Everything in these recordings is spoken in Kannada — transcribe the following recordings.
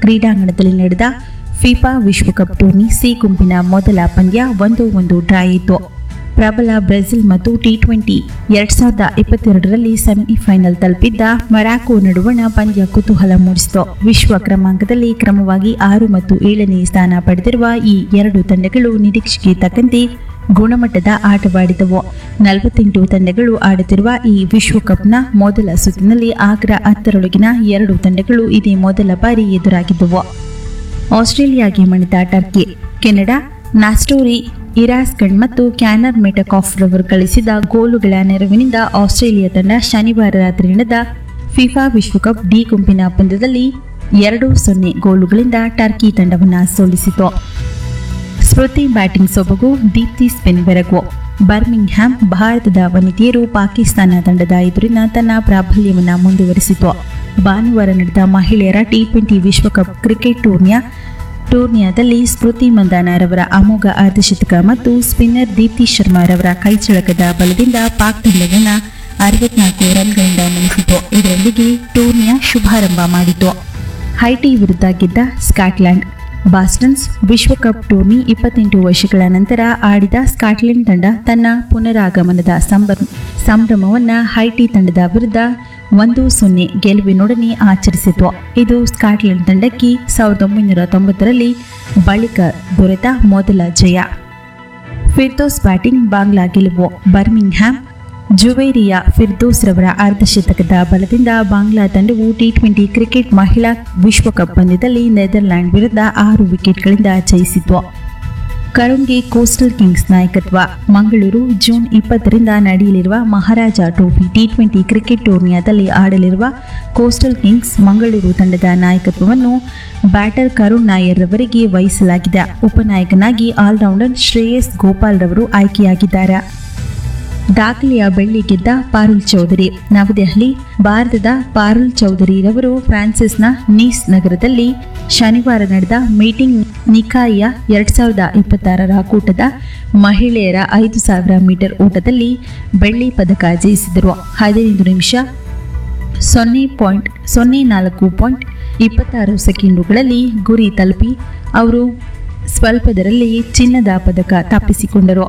ಕ್ರೀಡಾಂಗಣದಲ್ಲಿ ನಡೆದ ಫಿಫಾ ವಿಶ್ವಕಪ್ ಟೂರ್ನಿ ಸಿ ಗುಂಪಿನ ಮೊದಲ ಪಂದ್ಯ ಒಂದು ಒಂದು ಡ್ರಾ ಇತ್ತು ಪ್ರಬಲ ಬ್ರೆಜಿಲ್ ಮತ್ತು ಟಿ ಟ್ವೆಂಟಿ ಎರಡ್ ಸಾವಿರದ ಇಪ್ಪತ್ತೆರಡರಲ್ಲಿ ಸೆಮಿಫೈನಲ್ ತಲುಪಿದ್ದ ಮೊರಾಕೊ ನಡುವಣ ಪಂದ್ಯ ಕುತೂಹಲ ಮೂಡಿಸಿತು ವಿಶ್ವ ಕ್ರಮಾಂಕದಲ್ಲಿ ಕ್ರಮವಾಗಿ ಆರು ಮತ್ತು ಏಳನೇ ಸ್ಥಾನ ಪಡೆದಿರುವ ಈ ಎರಡು ತಂಡಗಳು ನಿರೀಕ್ಷೆಗೆ ತಕ್ಕಂತೆ ಗುಣಮಟ್ಟದ ಆಟವಾಡಿದವು ನಲವತ್ತೆಂಟು ತಂಡಗಳು ಆಡುತ್ತಿರುವ ಈ ವಿಶ್ವಕಪ್ನ ಮೊದಲ ಸುತ್ತಿನಲ್ಲಿ ಆಗ್ರಾ ಹತ್ತರೊಳಗಿನ ಎರಡು ತಂಡಗಳು ಇದೇ ಮೊದಲ ಬಾರಿ ಎದುರಾಗಿದ್ದವು ಆಸ್ಟ್ರೇಲಿಯಾಗೆ ಮಣಿತ ಟರ್ಕಿ ಕೆನಡಾ ನಾಸ್ಟೋರಿ ಇರಾಸ್ಗಂಡ್ ಮತ್ತು ಕ್ಯಾನರ್ ಮೆಟಕಾಫ್ ರವರು ಗಳಿಸಿದ ಗೋಲುಗಳ ನೆರವಿನಿಂದ ಆಸ್ಟ್ರೇಲಿಯಾ ತಂಡ ಶನಿವಾರ ರಾತ್ರಿ ನಡೆದ ಫಿಫಾ ವಿಶ್ವಕಪ್ ಡಿ ಗುಂಪಿನ ಪಂದ್ಯದಲ್ಲಿ ಎರಡು ಸೊನ್ನೆ ಗೋಲುಗಳಿಂದ ಟರ್ಕಿ ತಂಡವನ್ನು ಸೋಲಿಸಿತು ಸ್ಮೃತಿ ಬ್ಯಾಟಿಂಗ್ ಸೊಬಗು ದೀಪ್ತಿ ಸ್ಪಿನ್ ಬೆರಗು ಬರ್ಮಿಂಗ್ಹ್ಯಾಮ್ ಭಾರತದ ವನಿತೆಯರು ಪಾಕಿಸ್ತಾನ ತಂಡದ ಎದುರಿನ ತನ್ನ ಪ್ರಾಬಲ್ಯವನ್ನು ಮುಂದುವರಿಸಿತು ಭಾನುವಾರ ನಡೆದ ಮಹಿಳೆಯರ ಟಿ ಟ್ವೆಂಟಿ ವಿಶ್ವಕಪ್ ಕ್ರಿಕೆಟ್ ಟೂರ್ನಿಯ ಟೂರ್ನಿಯಾದಲ್ಲಿ ಸ್ಮೃತಿ ಮಂದಾನರವರ ಅಮೋಘ ಅರ್ಧಶತಕ ಮತ್ತು ಸ್ಪಿನ್ನರ್ ದೀಪ್ತಿ ಶರ್ಮಾರವರ ಕೈಚಳಕದ ಬಲದಿಂದ ಪಾಕ್ ತಂಡವನ್ನು ಅರವತ್ನಾಲ್ಕು ರನ್ಗಳಿಂದ ಮಣಿಸಿತು ಇದರೊಂದಿಗೆ ಟೂರ್ನಿಯ ಶುಭಾರಂಭ ಮಾಡಿತು ಹೈಟಿ ವಿರುದ್ಧ ಗೆದ್ದ ಸ್ಕಾಟ್ಲೆಂಡ್ ಬಾಸ್ಟನ್ಸ್ ವಿಶ್ವಕಪ್ ಟೂರ್ನಿ ಇಪ್ಪತ್ತೆಂಟು ವರ್ಷಗಳ ನಂತರ ಆಡಿದ ಸ್ಕಾಟ್ಲೆಂಡ್ ತಂಡ ತನ್ನ ಪುನರಾಗಮನದ ಸಂಭ್ರಮ ಸಂಭ್ರಮವನ್ನು ಹೈಟಿ ತಂಡದ ವಿರುದ್ಧ ಒಂದು ಸೊನ್ನೆ ಗೆಲುವಿನೊಡನೆ ಆಚರಿಸಿತು ಇದು ಸ್ಕಾಟ್ಲೆಂಡ್ ತಂಡಕ್ಕೆ ಸಾವಿರದ ಒಂಬೈನೂರ ತೊಂಬತ್ತರಲ್ಲಿ ಬಳಿಕ ದೊರೆತ ಮೊದಲ ಜಯ ಫಿರ್ದೋಸ್ ಬ್ಯಾಟಿಂಗ್ ಬಾಂಗ್ಲಾ ಗೆಲುವು ಬರ್ಮಿಂಗ್ಹ್ಯಾಮ್ ಜುವೇರಿಯಾ ಫಿರ್ದೋಸ್ ರವರ ಅರ್ಧಶತಕದ ಬಲದಿಂದ ಬಾಂಗ್ಲಾ ತಂಡವು ಟಿ ಟ್ವೆಂಟಿ ಕ್ರಿಕೆಟ್ ಮಹಿಳಾ ವಿಶ್ವಕಪ್ ಪಂದ್ಯದಲ್ಲಿ ನೆದರ್ಲ್ಯಾಂಡ್ ವಿರುದ್ಧ ಆರು ವಿಕೆಟ್ಗಳಿಂದ ಜಯಿಸಿತು ಕರುಣ್ಗೆ ಕೋಸ್ಟಲ್ ಕಿಂಗ್ಸ್ ನಾಯಕತ್ವ ಮಂಗಳೂರು ಜೂನ್ ಇಪ್ಪತ್ತರಿಂದ ನಡೆಯಲಿರುವ Maharaja trophy T twenty cricket ಟೂರ್ನಿಯಾದಲ್ಲಿ ಆಡಲಿರುವ ಕೋಸ್ಟಲ್ ಕಿಂಗ್ಸ್ ಮಂಗಳೂರು ತಂಡದ ನಾಯಕತ್ವವನ್ನು ಬ್ಯಾಟರ್ ಕರುಣ್ ನಾಯರ್ ರವರಿಗೆ ವಹಿಸಲಾಗಿದೆ ಉಪನಾಯಕನಾಗಿ ಆಲ್ರೌಂಡರ್ ಶ್ರೇಯಸ್ ಗೋಪಾಲ್ ರವರು ಆಯ್ಕೆಯಾಗಿದ್ದಾರೆ ದಾಖಲೆಯ ಬೆಳ್ಳಿ ಗೆದ್ದ ಪಾರುಲ್ ಚೌಧರಿ ನವದೆಹಲಿ ಭಾರತದ ಪಾರುಲ್ ಚೌಧರಿ ರವರು ಫ್ರಾನ್ಸಿಸ್ನ ನೀಸ್ ನಗರದಲ್ಲಿ ಶನಿವಾರ ನಡೆದ ಮೀಟಿಂಗ್ ನಿಕಾಯಿಯ ಎರಡ್ ಸಾವಿರದ ಇಪ್ಪತ್ತಾರರ ಕೂಟದ ಮಹಿಳೆಯರ ಐದು ಸಾವಿರ ಮೀಟರ್ ಓಟದಲ್ಲಿ ಬೆಳ್ಳಿ ಪದಕ ಜಯಿಸಿದರು ಹದಿನೈದು ನಿಮಿಷ ಸೊನ್ನೆ ಪಾಯಿಂಟ್ ಸೊನ್ನೆ ನಾಲ್ಕು ಪಾಯಿಂಟ್ ಇಪ್ಪತ್ತಾರು ಸೆಕೆಂಡುಗಳಲ್ಲಿ ಗುರಿ ತಲುಪಿ ಅವರು ಸ್ವಲ್ಪದರಲ್ಲಿ ಚಿನ್ನದ ಪದಕ ತಪ್ಪಿಸಿಕೊಂಡರು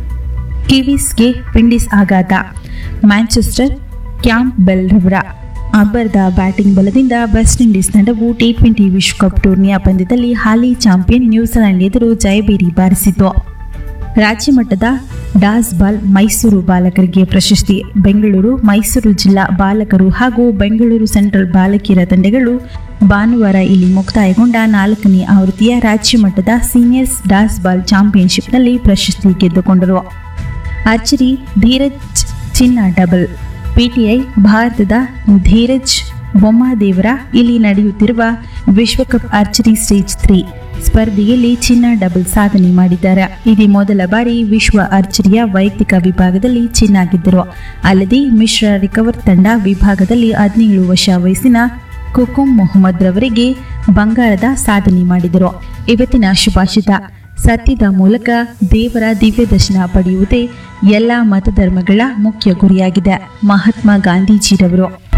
ಕಿವೀಸ್ಗೆ ವಿಂಡೀಸ್ ಆಘಾತ ಮ್ಯಾಂಚೆಸ್ಟರ್ ಕ್ಯಾಂಪ್ ಬೆಲ್ ರವರ ಅಬ್ಬರದ ಬ್ಯಾಟಿಂಗ್ ಬಲದಿಂದ ವೆಸ್ಟ್ ಇಂಡೀಸ್ ತಂಡವು ಟಿ ಟ್ವೆಂಟಿ ವಿಶ್ವಕಪ್ ಟೂರ್ನಿಯ ಪಂದ್ಯದಲ್ಲಿ ಹಾಲಿ ಚಾಂಪಿಯನ್ ನ್ಯೂಜಿಲೆಂಡ್ ಎದುರು ಜಯಬೇರಿ ಬಾರಿಸಿತು ರಾಜ್ಯ ಮಟ್ಟದ ಡಾಸ್ ಬಾಲ್ ಮೈಸೂರು ಬಾಲಕರಿಗೆ ಪ್ರಶಸ್ತಿ ಬೆಂಗಳೂರು ಮೈಸೂರು ಜಿಲ್ಲಾ ಬಾಲಕರು ಹಾಗೂ ಬೆಂಗಳೂರು ಸೆಂಟ್ರಲ್ ಬಾಲಕಿಯರ ತಂಡಗಳು ಭಾನುವಾರ ಇಲ್ಲಿ ಮುಕ್ತಾಯಗೊಂಡ ನಾಲ್ಕನೇ ಆವೃತ್ತಿಯ ರಾಜ್ಯ ಮಟ್ಟದ ಸೀನಿಯರ್ಸ್ ಡಾಸ್ ಬಾಲ್ ಚಾಂಪಿಯನ್ಶಿಪ್ನಲ್ಲಿ ಪ್ರಶಸ್ತಿ ಗೆದ್ದುಕೊಂಡರು ಆರ್ಚರಿ ಧೀರಜ್ ಚಿನ್ನ ಡಬಲ್ ಪಿಟಿಐ ಭಾರತದ ಧೀರಜ್ ಬೊಮ್ಮಾದೇವರ ಇಲ್ಲಿ ನಡೆಯುತ್ತಿರುವ ವಿಶ್ವಕಪ್ ಆರ್ಚರಿ ಸ್ಟೇಜ್ ತ್ರೀ ಸ್ಪರ್ಧೆಯಲ್ಲಿ ಚಿನ್ನ ಡಬಲ್ ಸಾಧನೆ ಮಾಡಿದ್ದಾರೆ ಇದೇ ಮೊದಲ ಬಾರಿ ವಿಶ್ವ ಆರ್ಚರಿಯ ವೈಯಕ್ತಿಕ ವಿಭಾಗದಲ್ಲಿ ಚಿನ್ನ ಗೆದ್ದರು ಅಲ್ಲದೆ ಮಿಶ್ರ ರಿಕವರ್ ತಂಡ ವಿಭಾಗದಲ್ಲಿ ಹದಿನೇಳು ವರ್ಷ ವಯಸ್ಸಿನ ಕುಕುಂ ಮೊಹಮ್ಮದ್ ರವರಿಗೆ ಬಂಗಾರದ ಸಾಧನೆ ಮಾಡಿದರು ಇವತ್ತಿನ ಶುಭಾಷಿತ ಸತ್ಯದ ಮೂಲಕ ದೇವರ ದಿವ್ಯ ದರ್ಶನ ಪಡೆಯುವುದೇ ಎಲ್ಲ ಮತಧರ್ಮಗಳ ಮುಖ್ಯ ಗುರಿಯಾಗಿದೆ ಮಹಾತ್ಮ ಗಾಂಧೀಜಿರವರು